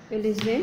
Listen.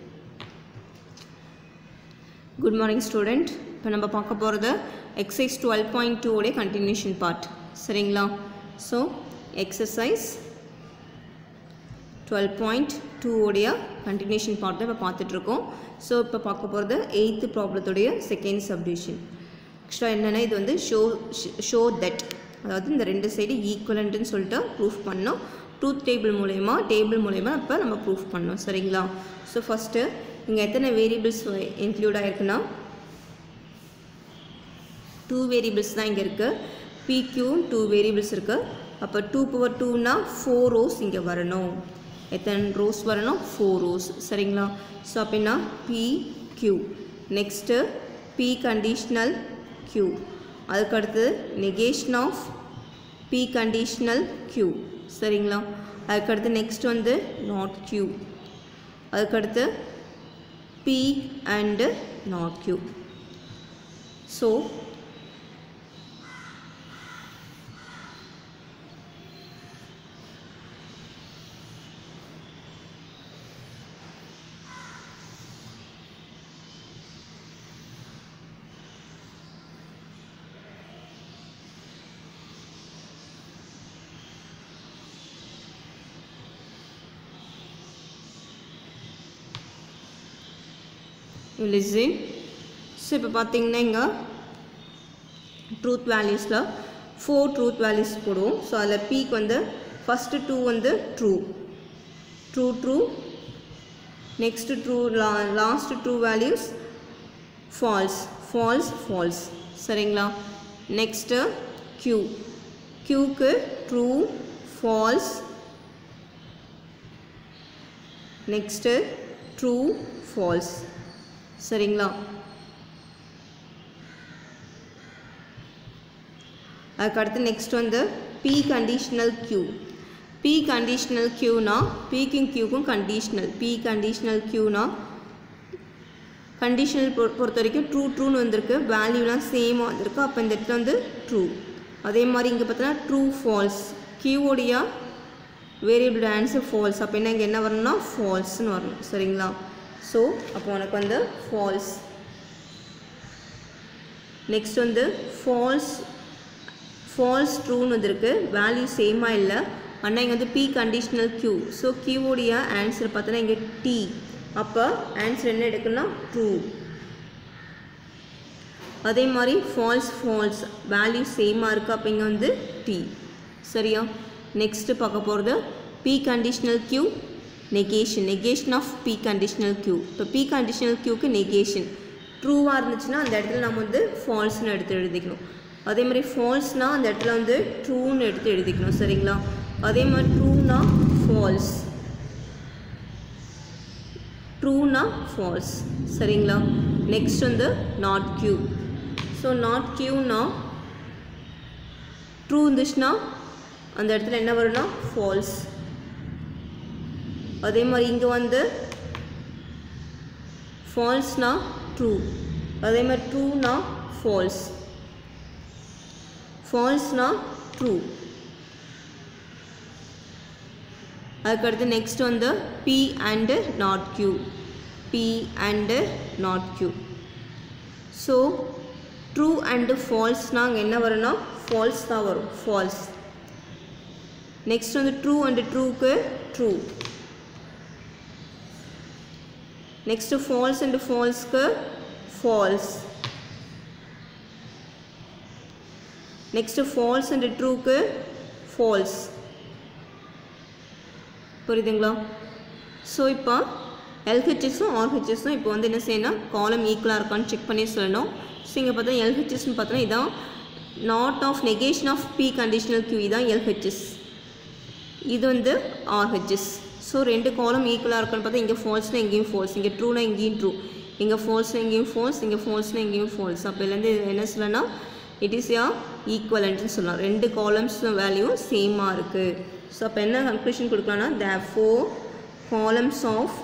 Good morning student இப்போ நம்ம பார்க்க போகிறது எக்ஸசைஸ் டுவெல் பாயிண்ட் டூ உடைய கண்டினியூஷன் பார்ட் சரிங்களா so exercise twelve point two உடைய கண்டினியூஷன் பார்ட் தான் இப்போ பார்த்துட்ருக்கோம் ஸோ இப்போ பார்க்க போகிறது எயித்து ப்ராப்ளத்துடைய செகண்ட் சப்டிவிஷன் ஆக்சுவலாக என்னென்னா இது வந்து ஷோ ஷோ தட் அதாவது இந்த ரெண்டு சைடு ஈக்குவலண்ட்டுன்னு சொல்லிட்டு ப்ரூஃப் பண்ணோம் ட்ரூத் டேபிள் மூலயமா டேபிள் மூலயமா இப்போ நம்ம ப்ரூஃப் பண்ணோம் சரிங்களா ஸோ ஃபஸ்ட்டு இங்கே எத்தனை வேரியபிள்ஸ் இன்க்ளூட் ஆகிருக்குன்னா டூ வேரியபிள்ஸ் தான் இங்கே இருக்குது பிக்யூ டூ வேரியபிள்ஸ் இருக்குது அப்போ டூ பவர் டூனா ஃபோர் ரோஸ் இங்கே வரணும் எத்தனை ரோஸ் வரணும் ஃபோர் ரோஸ் சரிங்களா ஸோ அப்படின்னா B Q next P conditional Q அதுக்கடுத்து negation of P conditional Q சரிங்களா அதுக்கடுத்து நெக்ஸ்ட் வந்து நாட் கியூ அதுக்கடுத்து P and not Q. So, you listen so இப்போ பார்த்தீங்கன்னா இங்கே ட்ரூத் வேல்யூஸில் ஃபோர் ட்ரூத் வேல்யூஸ் போடுவோம் ஸோ அதில் பீக் வந்து ஃபஸ்ட்டு டூ வந்து true true true next true லா last true values false false false சரிங்களா நெக்ஸ்ட்டு க்யூ க்யூக்கு true false next true false சரிங்களா அதுக்கடுத்து நெக்ஸ்ட் வந்து P conditional Q P conditional க்யூனா பிக்கும் க்யூக்கும் கண்டிஷ்னல் பி கண்டிஷ்னல் க்யூனா கண்டிஷனல் பொ பொறுத்த வரைக்கும் ட்ரூ ட்ரூன்னு வந்திருக்கு வேல்யூலாம் சேமாக வந்திருக்கு அப்போ இந்த இடத்துல வந்து ட்ரூ அதே மாதிரி இங்கே பார்த்தோன்னா ட்ரூ ஃபால்ஸ் க்யூவோடைய வேரியபிள் ஆன்சர் ஃபால்ஸ் அப்போ என்ன இங்கே என்ன வரணும்னா ஃபால்ஸ்னு வரணும் சரிங்களா ஸோ அப்போ உனக்கு வந்து ஃபால்ஸ் நெக்ஸ்ட் வந்து ஃபால்ஸ் ஃபால்ஸ் ட்ரூன்னு வந்திருக்கு வேல்யூ சேமாக இல்லை ஆனால் இங்கே வந்து பி கண்டிஷ்னல் க்யூ ஸோ க்யூவோடைய ஆன்சர் பார்த்தோன்னா இங்கே டி அப்போ ஆன்சர் என்ன எடுக்கணும்னா ட்ரூ அதே மாதிரி ஃபால்ஸ் ஃபால்ஸ் வேல்யூ சேமாக இருக்குது அப்போ இங்கே வந்து டி சரியா நெக்ஸ்ட்டு பார்க்க போகிறது P conditional Q negation negation of P conditional Q இப்போ பி கண்டிஷ்னல் க்யூக்கு நெகேஷன் ட்ரூவாக இருந்துச்சுன்னா அந்த இடத்துல நம்ம வந்து ஃபால்ஸ்னு எடுத்து எழுதிக்கணும் அதே மாதிரி ஃபால்ஸ்னால் அந்த இடத்துல வந்து ட்ரூன்னு எடுத்து எழுதிக்கணும் சரிங்களா அதே மாதிரி ட்ரூனா ஃபால்ஸ் ட்ரூனா ஃபால்ஸ் சரிங்களா நெக்ஸ்ட் வந்து நாட் க்யூ ஸோ நாட் க்யூனா ட்ரூ இருந்துச்சுன்னா அந்த இடத்துல என்ன வரும்னா ஃபால்ஸ் அதே மாதிரி இங்கே வந்து ஃபால்ஸ்னா ட்ரூ அதே மாதிரி ட்ரூனா ஃபால்ஸ் ஃபால்ஸ்னா ட்ரூ அதுக்கடுத்து நெக்ஸ்ட் வந்து P and not Q P and not Q so true and ஃபால்ஸ்னால் அங்கே என்ன வரும்னா ஃபால்ஸ் தான் வரும் ஃபால்ஸ் நெக்ஸ்ட் வந்து ட்ரூ அண்டு ட்ரூக்கு ட்ரூ நெக்ஸ்ட்டு ஃபால்ஸ் அண்டு ஃபால்ஸ்க்கு ஃபால்ஸ் நெக்ஸ்ட்டு ஃபால்ஸ் அண்டு ட்ரூக்கு ஃபால்ஸ் புரியுதுங்களா ஸோ இப்போ எல்ஹெச்எஸும் ஆர்ஹெச்எஸும் இப்போ வந்து என்ன செய்யணும் காலம் ஈக்குவலாக இருக்கான்னு செக் பண்ணி சொல்லணும் ஸோ இங்கே பார்த்தா எல்ஹெச்எஸ்னு பார்த்தோன்னா இதான் not of negation of P conditional Q இதான் எல்ஹெச்எஸ் இது வந்து ஆர்ஹெச்எஸ் ஸோ ரெண்டு காலம் ஈக்குவலாக இருக்குன்னு பார்த்தா இங்கே ஃபால்ஸ்னால் இங்கேயும் ஃபால்ஸ் இங்கே ட்ரூனா இங்கேயும் ட்ரூ இங்கே ஃபால்ஸ்னால் இங்கேயும் ஃபால்ஸ் இங்கே ஃபால்ஸ்னால் இங்கேயும் ஃபால்ஸ் அப்போலேருந்து என்ன சொல்லலாம் இட் இஸ் யா ஈக்குவலண்ட்னு சொல்லலாம் ரெண்டு காலம்ஸ் வேல்யூவும் சேமாக இருக்குது ஸோ அப்போ என்ன கன்க்ளூஷன் கொடுக்கலாம்னா the four columns of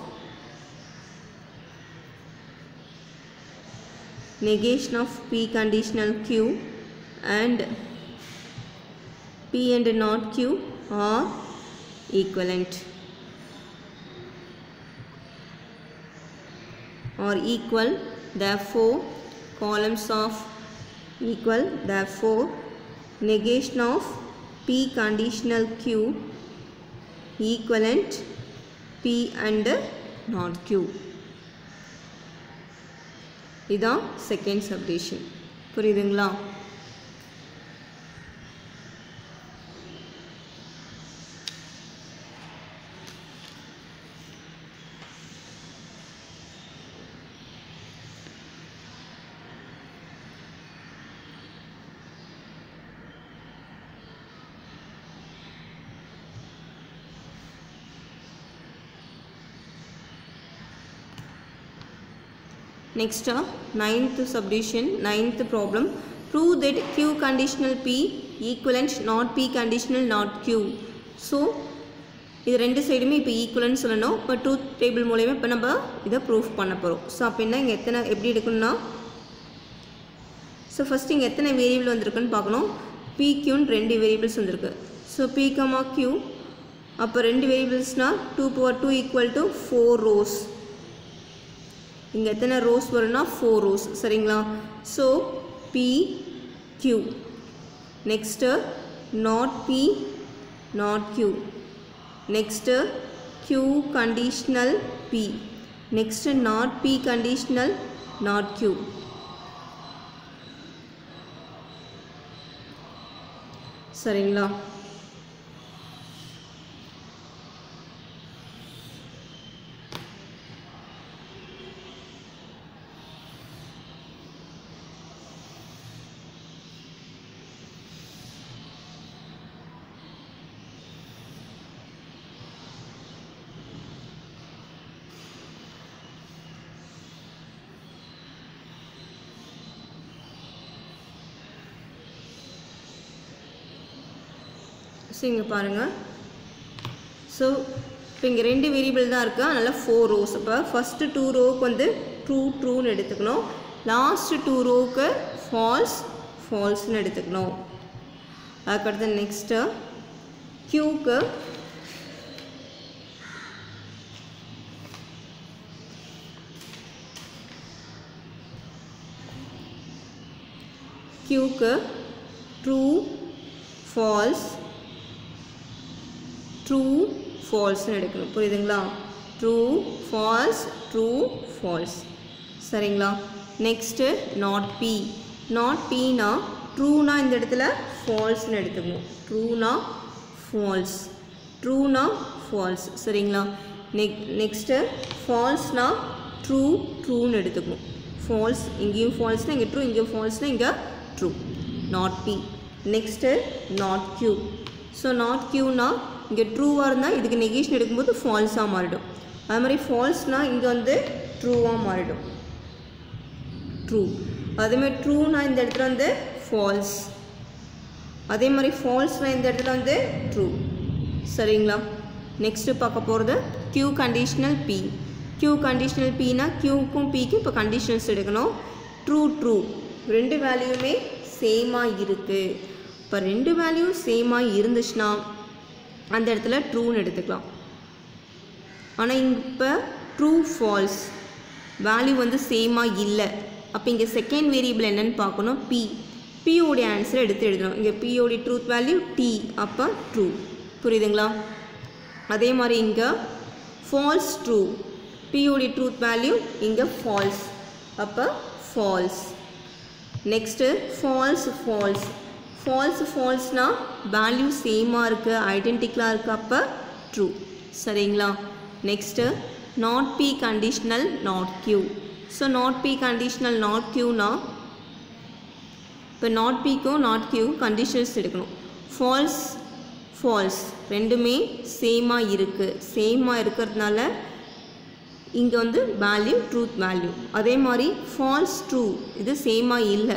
negation of p conditional q and p and not q are equivalent are equal therefore columns of equal therefore negation of p conditional q equivalent p and not q இதான் second subdivision புரியுதுங்களா Next, uh, ninth subdivision, ninth problem. Prove that Q conditional P equivalent not P conditional not Q. So, இது ரெண்டு சைடுமே இப்போ ஈக்குவலன்னு சொல்லணும் இப்போ truth table மூலயமா இப்போ நம்ம இதை ப்ரூஃப் பண்ண போகிறோம் ஸோ அப்போ என்ன இங்கே எத்தனை எப்படி எடுக்கணும்னா ஸோ ஃபஸ்ட் இங்கே எத்தனை வேரியபிள் வந்திருக்குன்னு பார்க்கணும் பி கியூன்னு ரெண்டு வேரியபிள்ஸ் வந்திருக்கு ஸோ பி கமா கியூ அப்போ ரெண்டு வேரியபிள்ஸ்னால் two power two equal to four rows இங்கே எத்தனை ரோஸ் வரும்னா ஃபோர் ரோஸ் சரிங்களா so P Q next not P not Q next Q conditional P next not P conditional not Q சரிங்களா so இங்கே பாருங்கள் ஸோ இப்போ இங்கே ரெண்டு வேரியபிள் தான் இருக்குது அதனால் ஃபோர் ரோஸ் இப்போ ஃபஸ்ட்டு டூ ரோவுக்கு வந்து ட்ரூ ட்ரூன்னு எடுத்துக்கணும் லாஸ்ட்டு டூ ரோவுக்கு ஃபால்ஸ் ஃபால்ஸ்னு எடுத்துக்கணும் அதுக்கடுத்து நெக்ஸ்ட்டு க்யூக்கு க்யூக்கு ட்ரூ ஃபால்ஸ் ட்ரூ ஃபால்ஸ்னு எடுக்கணும் புரியுதுங்களா ட்ரூ ஃபால்ஸ் ட்ரூ ஃபால்ஸ் சரிங்களா நெக்ஸ்ட்டு நாட் பி நாட் பீனா ட்ரூனா இந்த இடத்துல ஃபால்ஸ்னு எடுத்துக்கணும் ட்ரூனா ஃபால்ஸ் ட்ரூனா ஃபால்ஸ் சரிங்களா நெக் நெக்ஸ்ட்டு ஃபால்ஸ்னா ட்ரூ ட்ரூன்னு எடுத்துக்கணும் ஃபால்ஸ் இங்கேயும் ஃபால்ஸ்னால் இங்கே ட்ரூ இங்கேயும் ஃபால்ஸ்னால் இங்கே true not P next not Q so not க்யூனா இங்கே ட்ரூவாக இருந்தால் இதுக்கு நெகேஷன் எடுக்கும்போது ஃபால்ஸாக மாறிடும் அது மாதிரி ஃபால்ஸ்னால் இங்கே வந்து ட்ரூவாக மாறிடும் ட்ரூ அதேமாதிரி ட்ரூனா இந்த இடத்துல வந்து ஃபால்ஸ் அதே மாதிரி ஃபால்ஸ்னால் இந்த இடத்துல வந்து ட்ரூ சரிங்களா நெக்ஸ்ட்டு பார்க்க போகிறது Q conditional P Q conditional பினா க்யூக்கும் பிக்கும் இப்போ கண்டிஷன்ஸ் எடுக்கணும் ட்ரூ ட்ரூ ரெண்டு வேல்யூமே சேமாக இருக்குது இப்போ ரெண்டு வேல்யூ சேமாக இருந்துச்சுன்னா அந்த இடத்துல ட்ரூன்னு எடுத்துக்கலாம் ஆனால் இப்போ ட்ரூ ஃபால்ஸ் வேல்யூ வந்து சேமாக இல்லை அப்போ இங்கே செகண்ட் வேரியபிள் என்னன்னு பார்க்கணும் பி பியோடைய ஆன்சரை எடுத்து எழுதணும் இங்கே பியோடைய ட்ரூத் வேல்யூ டி அப்போ ட்ரூ புரியுதுங்களா அதே மாதிரி இங்கே ஃபால்ஸ் ட்ரூ பியோடைய ட்ரூத் வேல்யூ இங்கே ஃபால்ஸ் அப்போ false next false false false ஃபால்ஸ்னால் வேல்யூ சேமாக இருக்குது ஐடென்டிக்கலாக இருக்குது அப்போ ட்ரூ சரிங்களா next not P conditional not Q so not P conditional not கியூனா இப்போ நாட் பிக்கும் நாட் கியூ கண்டிஷன்ஸ் எடுக்கணும் ஃபால்ஸ் ஃபால்ஸ் ரெண்டுமே சேமாக இருக்குது சேமாக இருக்கிறதுனால இங்கே வந்து வேல்யூ ட்ரூத் வேல்யூ அதே மாதிரி ஃபால்ஸ் ட்ரூ இது சேமாக இல்லை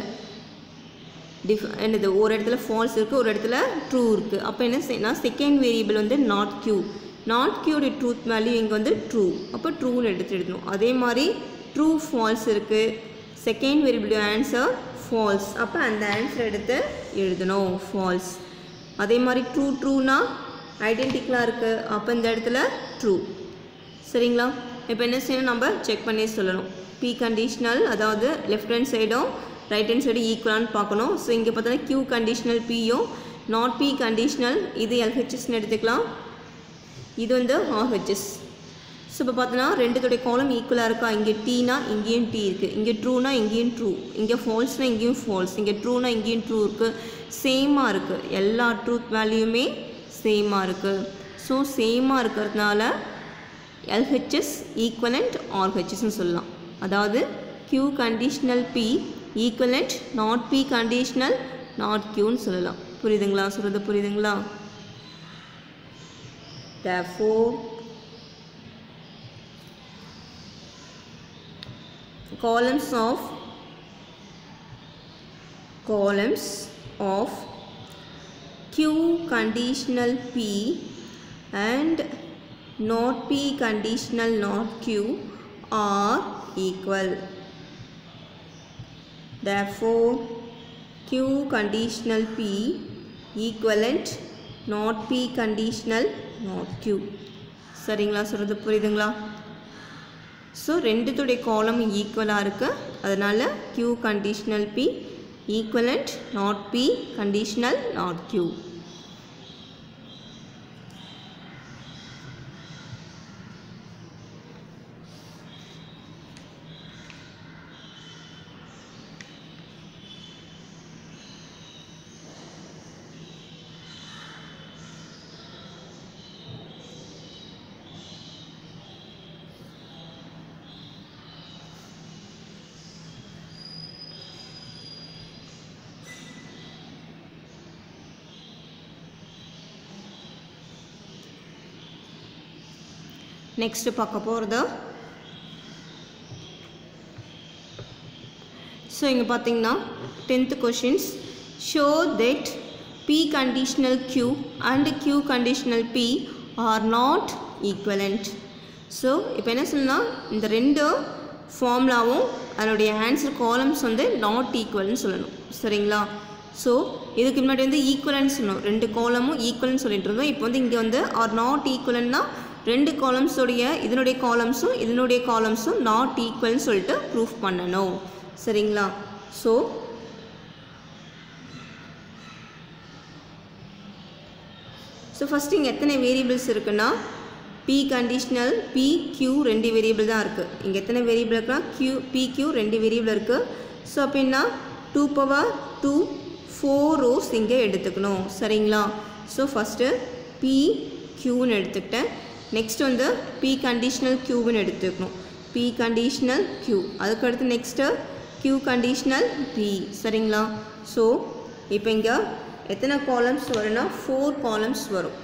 டிஃப் என்னது ஒரு இடத்துல ஃபால்ஸ் இருக்குது ஒரு இடத்துல ட்ரூ இருக்குது அப்போ என்ன செய்யணும் செகண்ட் வேரியபிள் வந்து நாட் கியூ நாட் கியூடைய ட்ரூத் வேல்யூ இங்கே வந்து ட்ரூ அப்போ ட்ரூன்னு எடுத்து எழுதணும் அதே மாதிரி ட்ரூ ஃபால்ஸ் இருக்குது செகண்ட் வேரியபிள் ஆன்சர் ஃபால்ஸ் அப்போ அந்த ஆன்சர் எடுத்து எழுதணும் ஃபால்ஸ் அதே மாதிரி ட்ரூ ட்ரூனா ஐடென்டிக்கலாக இருக்குது அப்போ இந்த இடத்துல ட்ரூ சரிங்களா இப்போ என்ன செய்யணும் நம்ம செக் பண்ணி சொல்லணும் பி கண்டிஷனல் அதாவது லெஃப்ட் ஹேண்ட் சைடும் ரைட் ஹேண்ட் சைடும் ஈக்குவலான்னு பார்க்கணும் ஸோ இங்கே பார்த்தோன்னா கியூ கண்டிஷனல் பியும் நாட் பி கண்டிஷனல் இது எல்ஹெச்எஸ்னு எடுத்துக்கலாம் இது வந்து ஆர்ஹெச்எஸ் ஸோ இப்போ பார்த்தோன்னா ரெண்டுத்துடைய காலம் ஈக்குவலாக இருக்கா இங்கே டீனா இங்கேயும் டீ இருக்குது இங்கே ட்ரூனா இங்கேயும் ட்ரூ இங்கே ஃபால்ஸ்னா இங்கேயும் ஃபால்ஸ் இங்கே ட்ரூனா இங்கேயும் ட்ரூ இருக்குது சேமாக இருக்குது எல்லா ட்ரூத் வேல்யூமே சேமாக இருக்குது ஸோ சேமாக இருக்கிறதுனால எல்ஹெச்எஸ் ஈக்குவலண்ட் ஆர்ஹெச்எஸ்ன்னு சொல்லலாம் அதாவது Q conditional P equivalent not P conditional not கியூன்னு சொல்லலாம் புரியுதுங்களா சொல்கிறது புரியுதுங்களா therefore columns of columns of q conditional p and not p conditional not q are equal therefore q conditional p equivalent not p conditional not q சரிங்களா சொல்கிறது புரியுதுங்களா so ரெண்டுத்துடைய காலம் ஈக்குவலாக இருக்குது அதனால் q conditional p equivalent not p conditional not q next பார்க்க போகிறது so இங்கே பார்த்தீங்கன்னா tenth questions show that P conditional q and q conditional p are not equivalent so இப்போ என்ன சொல்லலாம் இந்த ரெண்டு ஃபார்முலாவும் அதனுடைய ஆன்சர் காலம்ஸ் வந்து நாட் ஈக்குவல்னு சொல்லணும் சரிங்களா ஸோ இதுக்கு முன்னாடி வந்து ஈக்குவலன்னு சொல்லணும் ரெண்டு காலமும் ஈக்குவல்னு சொல்லிட்டு இருந்தோம் இப்போ வந்து இங்கே வந்து ஆர் நாட் ஈக்குவலன்னா ரெண்டு காலம்ஸோடைய இதனுடைய காலம்ஸும் இதனுடைய காலம்ஸும் நாட் ஈக்குவல்னு சொல்லிட்டு ப்ரூஃப் பண்ணணும் சரிங்களா ஸோ ஸோ ஃபஸ்ட்டு இங்கே எத்தனை வேரியபிள்ஸ் இருக்குன்னா பி கண்டிஷனல் பி கியூ ரெண்டு வேரியபிள் தான் இருக்குது இங்கே எத்தனை வேரியபிள் இருக்குன்னா கியூ பி கியூ ரெண்டு வேரியபிள் இருக்குது ஸோ அப்படின்னா two power two four rows இங்கே எடுத்துக்கணும் சரிங்களா ஸோ ஃபஸ்ட்டு பி கியூன்னு எடுத்துக்கிட்டேன் நெக்ஸ்ட் வந்து பி கண்டிஷனல் கியூன்னு எடுத்துக்கணும் பி கண்டிஷனல் கியூ அதுக்கடுத்து நெக்ஸ்ட்டு கியூ கண்டிஷனல் பி சரிங்களா ஸோ இப்போ இங்கே எத்தனை காலம்ஸ் வரும்னா ஃபோர் காலம்ஸ் வரும்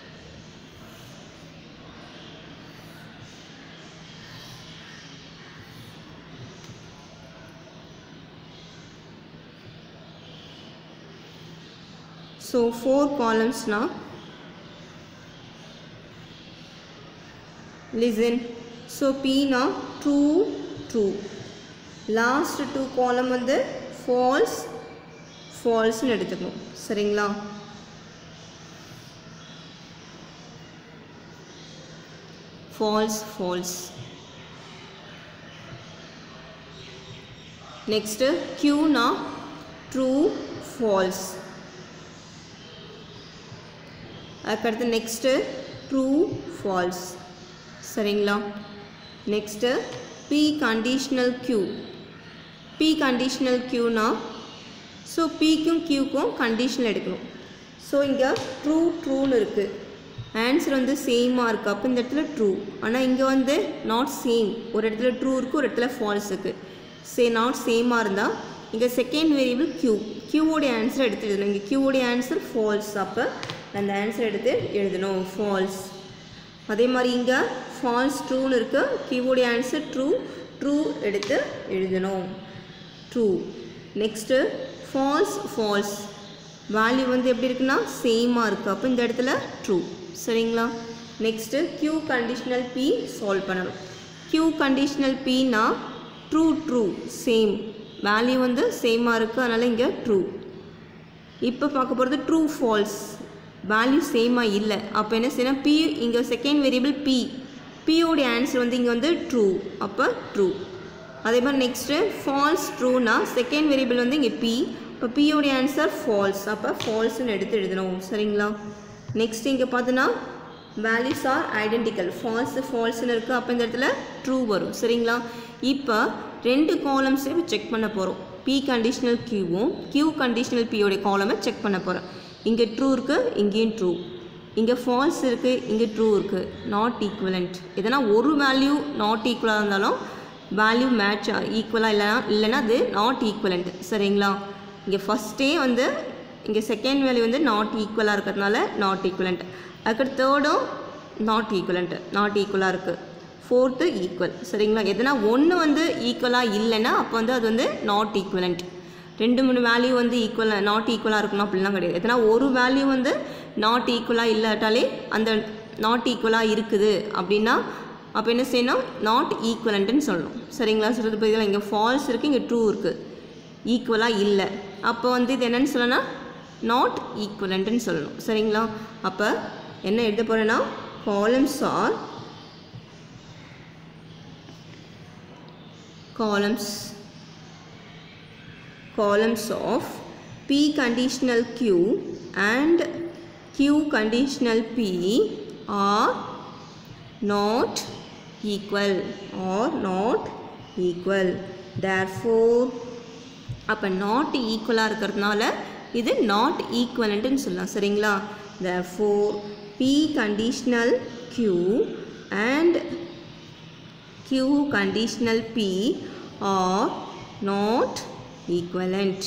ஸோ ஃபோர் காலம்ஸ்னா லிசன் ஸோ பீனா true true last two column வந்து ஃபால்ஸ் ஃபால்ஸ்னு எடுத்துக்கணும் சரிங்களா ஃபால்ஸ் ஃபால்ஸ் நெக்ஸ்ட்டு க்யூனா ட்ரூ ஃபால்ஸ் அதுக்கடுத்து நெக்ஸ்ட்டு ட்ரூ ஃபால்ஸ் சரிங்களா next P conditional Q P conditional க்யூனா ஸோ பிக்கும் க்யூக்கும் கண்டிஷனல் எடுக்கணும் ஸோ இங்கே ட்ரூ ட்ரூன்னு இருக்குது ஆன்சர் வந்து சேமாக இருக்குது அப்போ இந்த இடத்துல ட்ரூ ஆனால் இங்கே வந்து நாட் சேம் ஒரு இடத்துல ட்ரூ இருக்குது ஒரு இடத்துல ஃபால்ஸ் இருக்குது சே நாட் சேமாக இருந்தால் இங்கே செகண்ட் வேரியபிள் க்யூ க்யூவோடைய ஆன்சர் எடுத்து எழுதணும் இங்கே க்யூவோடைய ஆன்சர் ஃபால்ஸ் அப்போ அந்த ஆன்சர் எடுத்து எழுதணும் ஃபால்ஸ் அதே மாதிரி இங்கே ஃபால்ஸ் ட்ரூன்னு இருக்குது க்யூவோடைய ஆன்சர் ட்ரூ ட்ரூ எடுத்து எழுதணும் true next false false value வந்து எப்படி இருக்குன்னா சேமாக இருக்குது அப்போ இந்த இடத்துல ட்ரூ சரிங்களா next Q conditional P solve பண்ணணும் க்யூ கண்டிஷனல் பின்னா ட்ரூ ட்ரூ சேம் வேல்யூ வந்து சேமாக இருக்குது அதனால் இங்கே ட்ரூ இப்போ பார்க்க போகிறது ட்ரூ ஃபால்ஸ் வேல்யூ சேமாக இல்லை அப்போ என்ன செய்யணும் பி இங்கே செகண்ட் வேரியபிள் பி பியோடைய ஆன்சர் வந்து இங்கே வந்து ட்ரூ அப்போ ட்ரூ அதே மாதிரி நெக்ஸ்ட்டு ஃபால்ஸ் ட்ரூனா செகண்ட் வேரியபிள் வந்து இங்கே பி இப்போ பியோடைய ஆன்சர் ஃபால்ஸ் அப்போ ஃபால்ஸ்னு எடுத்து எழுதணும் சரிங்களா நெக்ஸ்ட் இங்கே பார்த்தோன்னா வேல்யூஸ் ஆர் ஐடென்டிக்கல் ஃபால்ஸு ஃபால்ஸ்னு இருக்குது அப்போ இந்த இடத்துல ட்ரூ வரும் சரிங்களா இப்போ ரெண்டு காலம்ஸையும் செக் பண்ண போகிறோம் பி கண்டிஷனல் கியூவும் கியூ கண்டிஷனல் பியோடைய காலமை செக் பண்ண போகிறோம் இங்கே ட்ரூ இருக்குது இங்கேயும் ட்ரூ இங்கே ஃபால்ஸ் இருக்குது இங்கே ட்ரூ இருக்குது நாட் ஈக்குவலண்ட் எதனா ஒரு வேல்யூ நாட் ஈக்குவலாக இருந்தாலும் வேல்யூ மேட்ச் ஈக்குவலாக இல்லைனா இல்லைன்னா அது நாட் ஈக்குவலண்ட் சரிங்களா இங்கே ஃபஸ்ட்டே வந்து இங்கே செகண்ட் வேல்யூ வந்து நாட் ஈக்குவலாக இருக்கிறதுனால நாட் ஈக்குவலண்ட் அதுக்கடுத்து தேர்டும் நாட் ஈக்குவலண்ட் நாட் ஈக்குவலாக இருக்குது ஃபோர்த்து ஈக்குவல் சரிங்களா எதனா ஒன்று வந்து ஈக்குவலாக இல்லைன்னா அப்போ வந்து அது வந்து நாட் ஈக்குவலண்ட் ரெண்டு மூணு வேல்யூ வந்து ஈக்குவலாக நாட் ஈக்குவலாக இருக்கணும் அப்படிலாம் கிடையாது எதனா ஒரு வேல்யூ வந்து நாட் ஈக்குவலாக இல்லாட்டாலே அந்த நாட் ஈக்குவலாக இருக்குது அப்படின்னா அப்போ என்ன செய்யணும் நாட் ஈக்குவலண்ட்டுன்னு சொல்லணும் சரிங்களா சொல்கிறது பதிலாக இங்கே ஃபால்ஸ் இருக்குது இங்கே ட்ரூ இருக்குது ஈக்குவலாக இல்லை அப்போ வந்து இது என்னன்னு சொல்லணும் நாட் ஈக்குவலண்ட்டுன்னு சொல்லணும் சரிங்களா அப்போ என்ன எழுத போகிறேன்னா columns are columns columns of p conditional q and q conditional p are not equal or not equal therefore அப்போ நாட் ஈக்குவலாக இருக்கிறதுனால இது நாட் ஈக்குவலண்ட்டுன்னு சொல்லலாம் சரிங்களா therefore p conditional q and q conditional p are not equivalent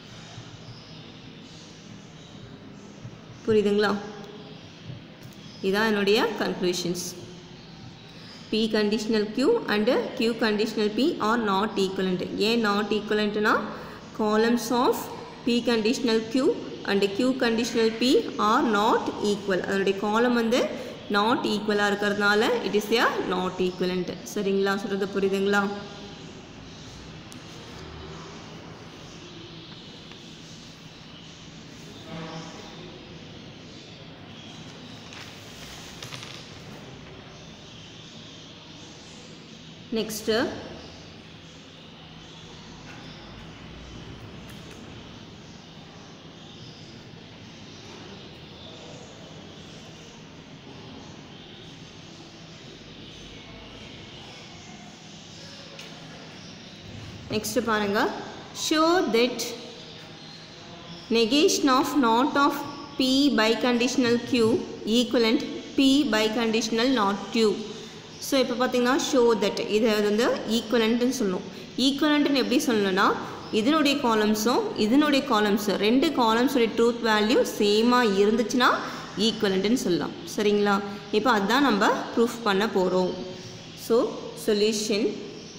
புரியுதுங்களா இதான் என்னுடைய conclusions p conditional q and q conditional p are not equivalent ஏன் not equivalentனா columns of p conditional q and q conditional p are not equal அதனுடைய காலம் வந்து not ஈக்குவலாக இருக்கிறதுனால it is a not equivalent சரிங்களா சொல்கிறது புரியுதுங்களா நெக்ஸ்ட்டு நெக்ஸ்ட் பாருங்க show that negation of not of p biconditional q equivalent p biconditional not q so இப்போ பார்த்தீங்கன்னா ஷோ தட் இதை வந்து ஈக்குவலண்ட்டுன்னு சொல்லணும் ஈக்குவலண்ட்டுன்னு எப்படி சொல்லணும்னா இதனுடைய காலம்ஸும் இதனுடைய காலம்ஸும் ரெண்டு காலம்ஸோடைய ட்ரூத் வேல்யூ சேமாக இருந்துச்சுன்னா ஈக்குவலண்ட்டுன்னு சொல்லலாம் சரிங்களா இப்போ அதுதான் நம்ம ப்ரூஃப் பண்ண போகிறோம் ஸோ சொல்யூஷன்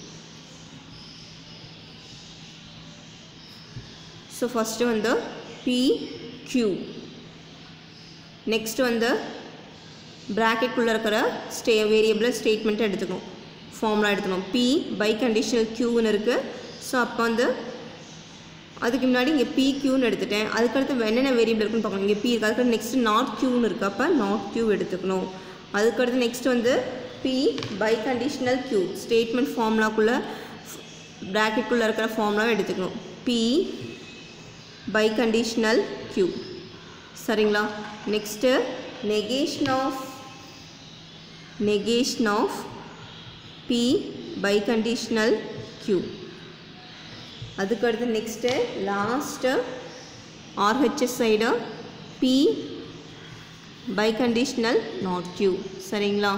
ஸோ ஃபஸ்ட்டு வந்து பி க்யூ நெக்ஸ்ட் வந்து ப்ராக்கெட்குள்ளே இருக்கிற ஸ்டே வேரியபிளை ஸ்டேட்மெண்ட்டை எடுத்துக்கணும் ஃபார்முலா எடுத்துக்கணும் பி பை கண்டிஷனல் க்யூன்னு இருக்குது ஸோ அப்போ வந்து அதுக்கு முன்னாடி இங்கே பி க்யூன்னு எடுத்துட்டேன் அதுக்கடுத்து என்னென்ன வேரியபிள் இருக்குன்னு பார்க்கணும் இங்கே பி இருக்குது அதுக்கடுத்து நெக்ஸ்ட் நாட் க்யூன்னு இருக்குது அப்போ நாட் க்யூ எடுத்துக்கணும் அதுக்கடுத்து நெக்ஸ்ட் வந்து p biconditional q statement ஃபார்முலாக்குள்ளே ப்ராக்கெட்குள்ளே இருக்கிற ஃபார்முலாவை எடுத்துக்கணும் பி பை கண்டிஷனல் க்யூ சரிங்களா next negation of negation of p biconditional q அதுக்கடுத்து next last RHS side p biconditional not q சரிங்களா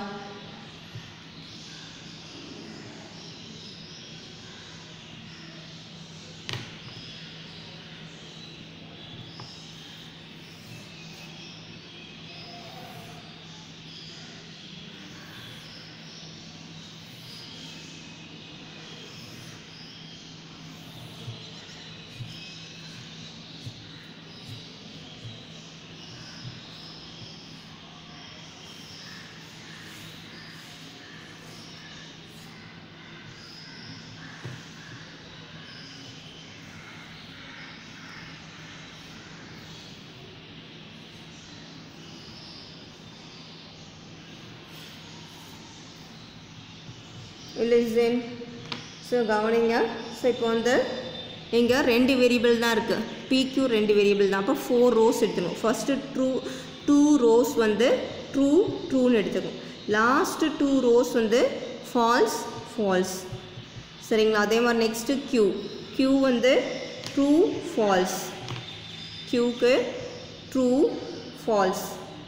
listen ஸோ கவனிங்க ஸோ இப்போ வந்து இங்கே ரெண்டு வேரியபிள் தான் இருக்குது பிக்யூ ரெண்டு வேரியபிள் தான் அப்போ ஃபோர் ரோஸ் எடுத்துக்கணும் ஃபஸ்ட்டு ட்ரூ டூ ரோஸ் வந்து ட்ரூ ட்ரூன்னு எடுத்துக்கணும் லாஸ்ட்டு டூ ரோஸ் வந்து ஃபால்ஸ் ஃபால்ஸ் சரிங்களா அதே மாதிரி நெக்ஸ்ட்டு க்யூ க்யூ வந்து ட்ரூ ஃபால்ஸ் க்யூக்கு ட்ரூ ஃபால்ஸ்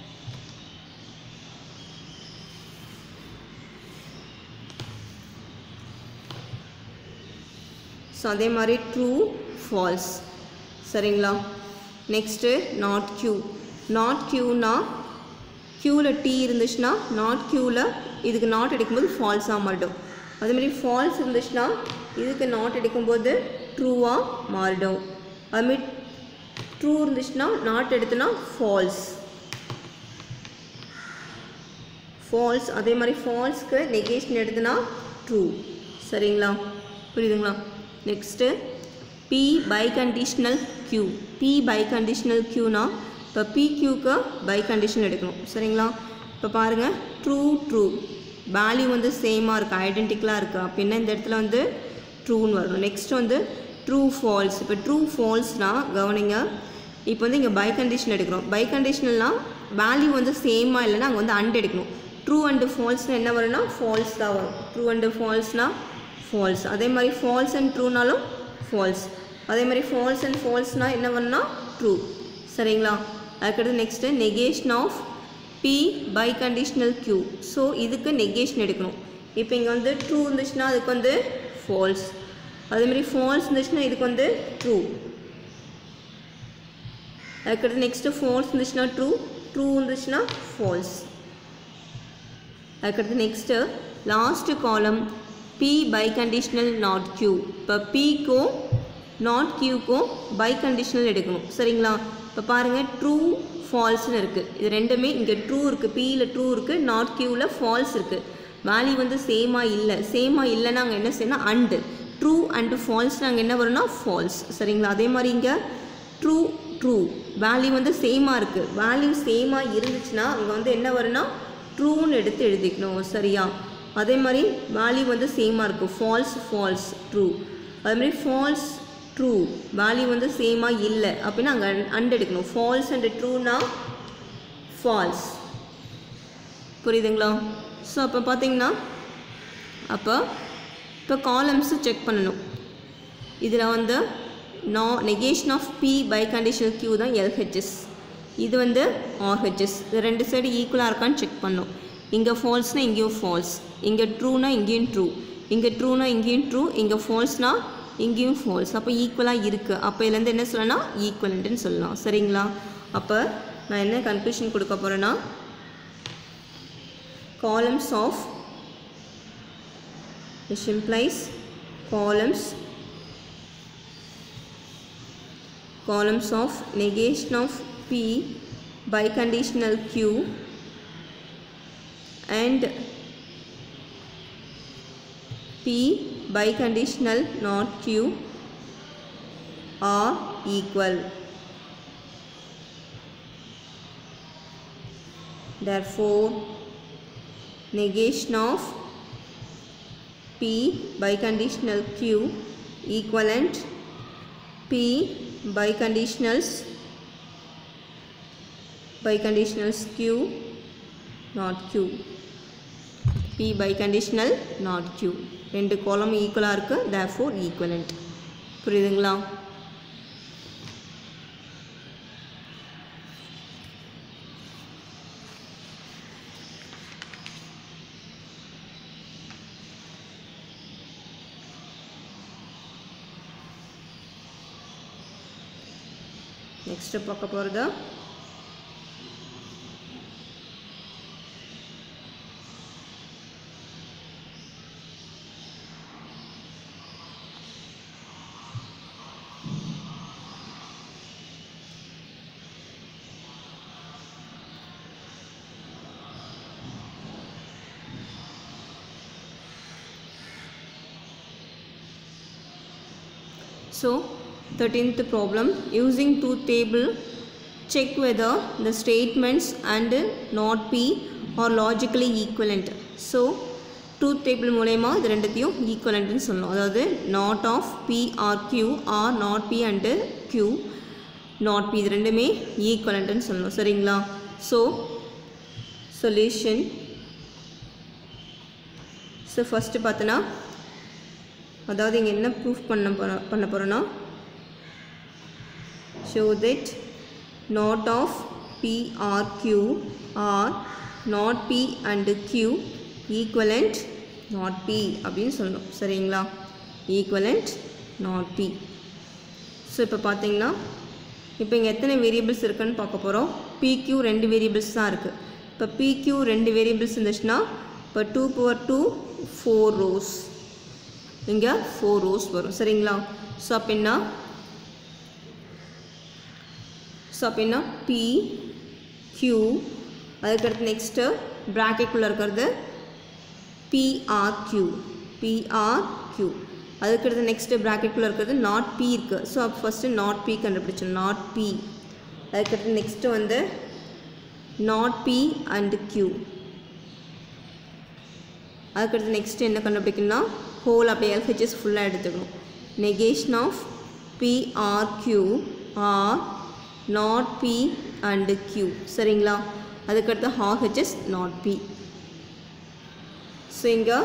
ஸோ அதே மாதிரி ட்ரூ ஃபால்ஸ் சரிங்களா நெக்ஸ்ட்டு நாட் க்யூ நாட் க்யூனா க்யூவில் டி இருந்துச்சுன்னா நாட் க்யூவில் இதுக்கு நாட் எடுக்கும்போது ஃபால்ஸாக மாறிடும் அதேமாதிரி ஃபால்ஸ் இருந்துச்சுன்னா இதுக்கு நாட் எடுக்கும்போது ட்ரூவாக மாறிடும் அதுமாரி ட்ரூ இருந்துச்சுன்னா நாட் எடுத்துனா ஃபால்ஸ் ஃபால்ஸ் அதே மாதிரி ஃபால்ஸ்க்கு நெகேஷன் எடுத்துனா ட்ரூ சரிங்களா புரியுதுங்களா next p biconditional Q p biconditional க்யூனா இப்போ பி க்யூக்கு பை கண்டிஷன் எடுக்கணும் சரிங்களா இப்போ பாருங்கள் ட்ரூ ட்ரூ வேல்யூ வந்து சேமாக இருக்குது ஐடென்டிக்கலாக இருக்குது அப்படின்னா இந்த இடத்துல வந்து ட்ரூன்னு வரணும் நெக்ஸ்ட் வந்து ட்ரூ ஃபால்ஸ் இப்போ ட்ரூ ஃபால்ஸ்னால் கவனிங்க இப்போ வந்து இங்கே பை கண்டிஷன் எடுக்கிறோம் பை கண்டிஷனல்னால் வேல்யூ வந்து சேமாக இல்லைன்னா அங்கே வந்து அண்ட் எடுக்கணும் ட்ரூ அண்டு ஃபால்ஸ்னால் என்ன வரும்னா ஃபால்ஸ் தான் வரும் ட்ரூ அண்டு ஃபால்ஸ்னால் ஃபால்ஸ் அதே மாதிரி ஃபால்ஸ் அண்ட் ட்ரூனாலும் ஃபால்ஸ் அதே மாதிரி ஃபால்ஸ் அண்ட் ஃபால்ஸ்னால் என்ன பண்ணா ட்ரூ சரிங்களா அதுக்கடுத்து next negation of p biconditional Q so இதுக்கு நெகேஷன் எடுக்கணும் இப்போ இங்கே வந்து ட்ரூ இருந்துச்சுன்னா அதுக்கு வந்து ஃபால்ஸ் அதேமாதிரி ஃபால்ஸ் இருந்துச்சுன்னா இதுக்கு வந்து ட்ரூ அதுக்கடுத்து நெக்ஸ்ட்டு ஃபால்ஸ் இருந்துச்சுன்னா ட்ரூ ட்ரூ இருந்துச்சுன்னா ஃபால்ஸ் அதுக்கடுத்து next last column p biconditional not q இப்போ பிக்கும் நாட் க்யூக்கும் பை கண்டிஷ்னல் எடுக்கணும் சரிங்களா இப்போ பாருங்கள் ட்ரூ ஃபால்ஸ்னு இருக்குது இது ரெண்டுமே இங்கே ட்ரூ இருக்குது பியில் ட்ரூ இருக்குது நாட் க்யூவில் ஃபால்ஸ் இருக்குது வேல்யூ வந்து சேமாக இல்லை சேமாக இல்லைன்னா நாங்கள் என்ன செய்யணும் அண்டு ட்ரூ அண்டு ஃபால்ஸ் நாங்கள் என்ன வரும்னா ஃபால்ஸ் சரிங்களா அதே மாதிரி இங்கே ட்ரூ ட்ரூ வேல்யூ வந்து சேமாக இருக்குது வேல்யூ சேமாக இருந்துச்சுன்னா அங்கே வந்து என்ன வரும்னா ட்ரூன்னு எடுத்து எழுதிக்கணும் சரியா அதே மாதிரி வேல்யூ வந்து சேமாக இருக்கும் ஃபால்ஸ் ஃபால்ஸ் ட்ரூ அதே மாதிரி ஃபால்ஸ் ட்ரூ வேல்யூ வந்து சேமாக இல்லை அப்படின்னா அங்கே அண்ட் எடுக்கணும் ஃபால்ஸ் அண்ட் ட்ரூனா ஃபால்ஸ் புரியுதுங்களா ஸோ அப்போ பார்த்தீங்கன்னா அப்போ இப்போ காலம்ஸு செக் பண்ணணும் இதில் வந்து நா negation of p biconditional q தான் எல்ஹெச்எஸ் இது வந்து ஆர்ஹெச்எஸ் இது ரெண்டு சைடு ஈக்குவலாக இருக்கான்னு செக் பண்ணணும் இங்கே ஃபால்ஸ்னால் இங்கேயும் ஃபால்ஸ் இங்கே ட்ரூனா இங்கேயும் ட்ரூ இங்கே ட்ரூனா இங்கேயும் ட்ரூ இங்கே ஃபால்ஸ்னால் இங்கேயும் ஃபால்ஸ் அப்போ ஈக்குவலாக இருக்குது அப்போ இதுலேருந்து என்ன சொல்லலாம் ஈக்குவலண்ட்டுன்னு சொல்லலாம் சரிங்களா அப்போ நான் என்ன கன்க்ளூஷன் கொடுக்க போகிறேன்னா columns of which implies columns columns of negation of p by conditional q and p by conditional not q are equal therefore negation of p by conditional q equivalent p by conditionals by conditionals q not q p by conditional not q ரெண்டு கோலம் ஈக்குவலாக இருக்குது therefore equivalent புரியுதுங்களா next பார்க்க போகிறது So, 13th problem using truth table check whether the statements and not P are logically equivalent. So, truth table மூலயமா இது ரெண்டுத்தையும் ஈக்குவலண்ட்னு சொல்லணும் அதாவது not of p or q or not p and q not p இது ரெண்டுமே ஈக்குவலண்ட்னு சொல்லணும் சரிங்களா ஸோ சொல்யூஷன் ஸோ ஃபஸ்ட்டு பார்த்தோன்னா அதாவது இங்கே என்ன ப்ரூஃப் பண்ண போகிற பண்ண போகிறோன்னா show that not of p or q or not p and q equivalent not p அப்படின்னு சொல்லணும் சரிங்களா ஈக்குவலண்ட் நாட் பி ஸோ இப்போ பார்த்தீங்கன்னா இப்போ இங்கே எத்தனை வேரியபிள்ஸ் இருக்குன்னு பார்க்க போகிறோம் பிக்யூ ரெண்டு வேரியபிள்ஸ் தான் இருக்குது இப்போ பிக்யூ ரெண்டு வேரியபிள்ஸ் இருந்துச்சுன்னா இப்போ two power two four rows இங்கே ஃபோர் ரோஸ் வரும் சரிங்களா ஸோ அப்படின்னா ஸோ அப்படின்னா பி கியூ அதுக்கடுத்து நெக்ஸ்ட்டு ப்ராக்கெட்குள்ளே இருக்கிறது பிஆர்க்யூ பிஆர்க்யூ அதுக்கடுத்து நெக்ஸ்ட்டு ப்ராக்கெட்குள்ளே இருக்கிறது நாட் பி இருக்குது ஸோ அப்போ ஃபஸ்ட்டு நாட் பி கண்டுபிடிச்சோம் நாட் பி அதுக்கடுத்து நெக்ஸ்ட்டு வந்து நாட் பி அண்டு கியூ அதுக்கடுத்து நெக்ஸ்ட்டு என்ன கண்டுபிடிக்கணும்னா ஹோல் அப்படியே எல்ஹெச்எஸ் ஃபுல்லாக எடுத்துக்கணும் negation of p or q or not p and q சரிங்களா அதுக்கடுத்து ஹாஹெச்எஸ் நாட் பி ஸோ இங்கே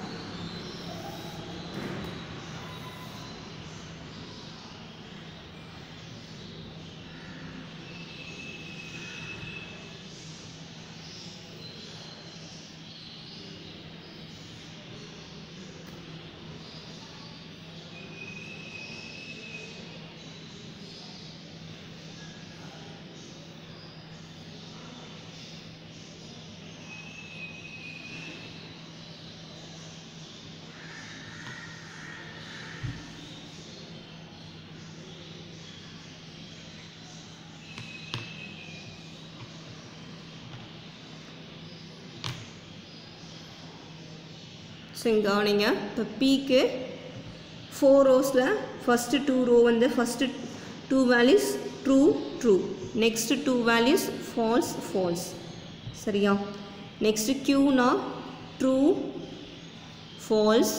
ஸோ இங்கே கவனிங்க இப்போ பிக்கு ஃபோர் ரோஸில் ஃபஸ்ட்டு டூ ரோ வந்து first two values true true next two values false false சரியா நெக்ஸ்ட்டு க்யூனா ட்ரூ ஃபால்ஸ்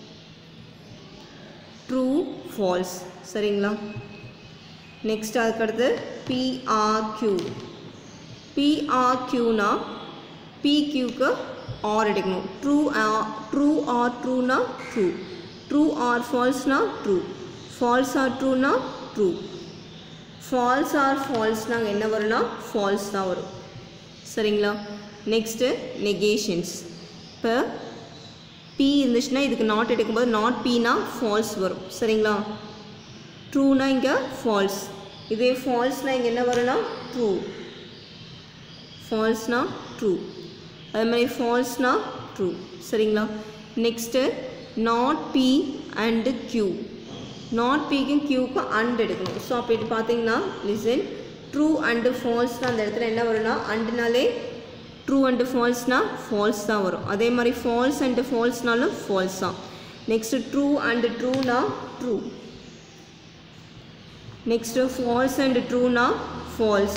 ட்ரூ ஃபால்ஸ் சரிங்களா நெக்ஸ்ட் அதுக்கடுத்து பிஆர்க்யூ பிஆர்க்யூனா பிக்யூக்கு ஆர் எடுக்கணும் ட்ரூ ட்ரூ ஆர் ட்ரூனா ட்ரூ ட்ரூ ஆர் ஃபால்ஸ்னா ட்ரூ ஃபால்ஸ் ஆர் ட்ரூனா ட்ரூ ஃபால்ஸ் ஆர் ஃபால்ஸ்னாங்க என்ன வரும்னா ஃபால்ஸ் தான் வரும் சரிங்களா நெக்ஸ்ட்டு நெகேஷன்ஸ் இப்போ பி இருந்துச்சுன்னா இதுக்கு நாட் எடுக்கும்போது நாட் பினா ஃபால்ஸ் வரும் சரிங்களா ட்ரூனா இங்கே ஃபால்ஸ் இதே ஃபால்ஸ்னால் இங்கே என்ன வரும்னா ட்ரூ ஃபால்ஸ்னா ட்ரூ அது மாதிரி ஃபால்ஸ்னா ட்ரூ சரிங்களா next not p and q not பிக்கும் க்யூக்கும் அண்ட் எடுக்கணும் ஸோ அப்போ இது பார்த்தீங்கன்னா லிசன் ட்ரூ அண்டு ஃபால்ஸ்னால் அந்த இடத்துல என்ன வரும்னா அண்டுனாலே ட்ரூ அண்டு ஃபால்ஸ்னா ஃபால்ஸ் தான் வரும் அதே மாதிரி ஃபால்ஸ் அண்டு ஃபால்ஸ்னாலும் ஃபால்ஸ் தான் நெக்ஸ்ட்டு ட்ரூ அண்டு ட்ரூனா ட்ரூ நெக்ஸ்ட்டு ஃபால்ஸ் அண்டு ட்ரூனா ஃபால்ஸ்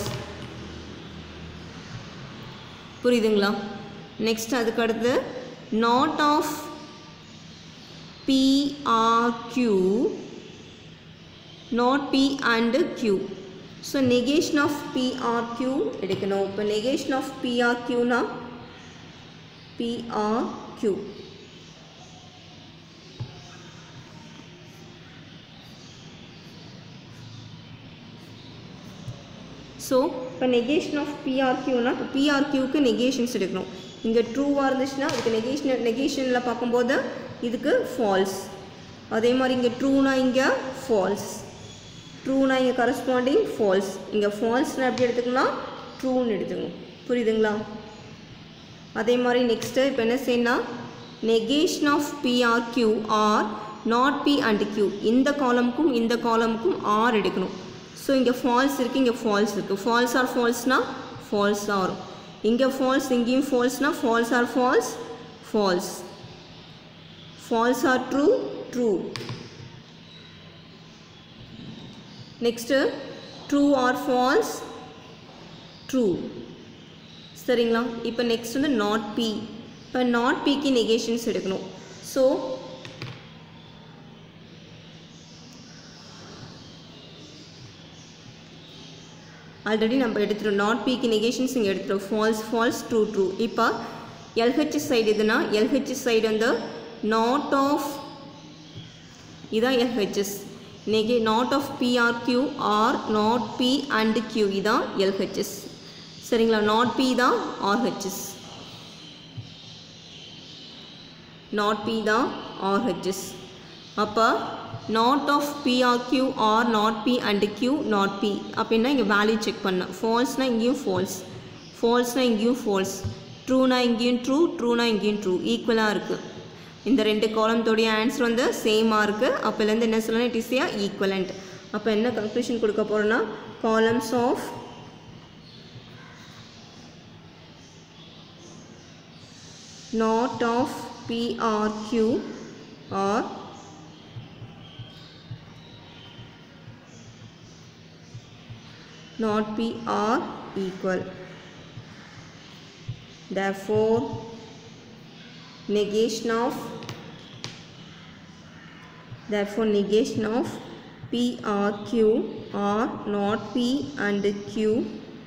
புரியுதுங்களா நெக்ஸ்ட் அதுக்கு அடுத்து not of p or q not p and q so negation of p or q எடுக்கணும் இப்போ நெகேஷன் ஆஃப் பிஆர்க்யூனா பிஆர்க்யூ ஸோ இப்போ நெகேஷன் ஆஃப் பிஆர்க்யூனா இப்போ பிஆர்க்யூக்கு நெகேஷன்ஸ் எடுக்கணும் இங்கே ட்ரூவாக இருந்துச்சுன்னா அதுக்கு நெகேஷன் நெகேஷனில் பார்க்கும்போது இதுக்கு ஃபால்ஸ் அதே மாதிரி இங்கே ட்ரூனா இங்கே ஃபால்ஸ் ட்ரூனா இங்கே கரஸ்பாண்டிங் ஃபால்ஸ் இங்கே ஃபால்ஸ்னால் எப்படி எடுத்துக்கலாம் ட்ரூன்னு எடுத்துக்கணும் புரியுதுங்களா அதே மாதிரி நெக்ஸ்ட்டு இப்போ என்ன செய்யணும் negation of p or q or not p and q இந்த காலமுக்கும் இந்த காலமுக்கும் ஆர் எடுக்கணும் ஸோ இங்கே ஃபால்ஸ் இருக்குது இங்கே ஃபால்ஸ் இருக்குது ஃபால்ஸ் ஆர் ஃபால்ஸ்னால் ஃபால்ஸ் தான் வரும் இங்கே ஃபால்ஸ் இங்கேயும் ஃபால்ஸ்னால் false or false false false or true true next true or false true சரிங்களா இப்போ நெக்ஸ்ட் வந்து நாட் பி இப்போ நாட் பிக்கு நெகேஷன்ஸ் எடுக்கணும் ஸோ ஆல்ரெடி நம்ம எடுத்துட்டோம் நாட் பிக்கு நெகேஷன்ஸ் இங்கே எடுத்துட்டோம் ஃபால்ஸ் ஃபால்ஸ் ட்ரூ ட்ரூ இப்போ எல்ஹெச்எஸ் சைடு எதுனா எல்ஹெச்எஸ் சைடு வந்து நாட் ஆஃப் இதான் எல்ஹெச்எஸ் நெகே not of p or q or not p and q இதான் எல்ஹெச்எஸ் சரிங்களா நாட் பி தான் ஆர்ஹெச்எஸ் நாட் பி தான் ஆர்ஹெச்எஸ் அப்போ not of p or q or not p and q not p அப்படின்னா இங்கே வேல்யூ செக் பண்ணேன் ஃபால்ஸ்னால் இங்கேயும் ஃபால்ஸ் ஃபால்ஸ்னால் இங்கேயும் ஃபால்ஸ் ட்ரூனா இங்கேயும் ட்ரூ ட்ரூனா இங்கேயும் ட்ரூ ஈக்குவலாக இருக்குது இந்த ரெண்டு காலம்தோடைய ஆன்சர் வந்து சேமாக இருக்குது அப்போலேருந்து என்ன சொல்லணும் இட் இஸ் ஏ ஈக்குவலண்ட் அப்போ என்ன கன்க்ளூஷன் கொடுக்க போகிறோன்னா columns of not of PRQ are not P are equal. Therefore, negation of therefore negation of P or Q are not P and Q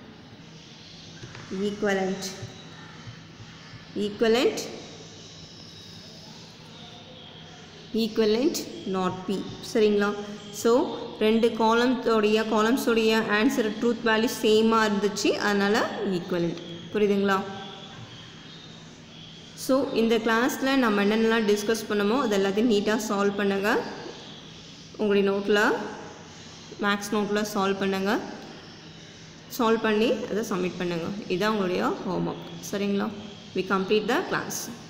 equivalent. equivalent equivalent not p சரிங்களா so ரெண்டு காலம்ஸோடைய காலம்ஸோடைய answer truth value சேமாக இருந்துச்சு அதனால் equivalent புரியுதுங்களா so இந்த கிளாஸில் நம்ம என்னென்னலாம் டிஸ்கஸ் பண்ணமோ அது எல்லாத்தையும் நீட்டாக சால்வ் பண்ணுங்கள் உங்களுடைய நோட்டில் மேக்ஸ் நோட்டில் சால்வ் பண்ணுங்கள் சால்வ் பண்ணி அதை சப்மிட் பண்ணுங்கள் இதுதான் உங்களுடைய ஹோம்ஒர்க் சரிங்களா we complete the class